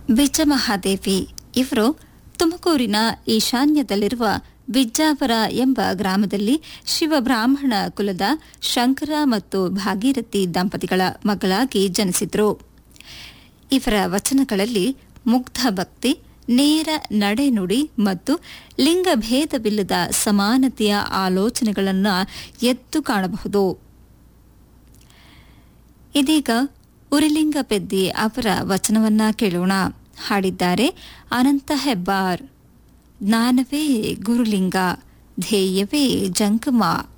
ಬಿಜ್ಜಮಹಾದೇವಿ ಇವರು ತುಮಕೂರಿನ ಈಶಾನ್ಯದಲ್ಲಿರುವ ಬಿಜ್ಜಾವರ ಎಂಬ ಗ್ರಾಮದಲ್ಲಿ ಶಿವಬ್ರಾಹ್ಮಣ ಕುಲದ ಶಂಕರ ಮತ್ತು ಭಾಗೀರಥಿ ದಂಪತಿಗಳ ಮಗಳಾಗಿ ಜನಿಸಿದ್ರು ಇವರ ವಚನಗಳಲ್ಲಿ ಮುಗ್ಧ ಭಕ್ತಿ ನೇರ ನಡೆನುಡಿ ಮತ್ತು ಲಿಂಗಭೇದವಿಲ್ಲದ ಸಮಾನತೆಯ ಆಲೋಚನೆಗಳನ್ನು ಎದ್ದು ಕಾಣಬಹುದು ಇದೀಗ ಉರಿಲಿಂಗ ಪೆದ್ದಿ ಅವರ ವಚನವನ್ನ ಕೇಳೋಣ ಹಾಡಿದ್ದಾರೆ ಅನಂತ ಹೆಬ್ಬಾರ್ ಜ್ಞಾನವೇ ಗುರುಲಿಂಗ ಧ್ಯೇಯವೇ ಜಂಗಮ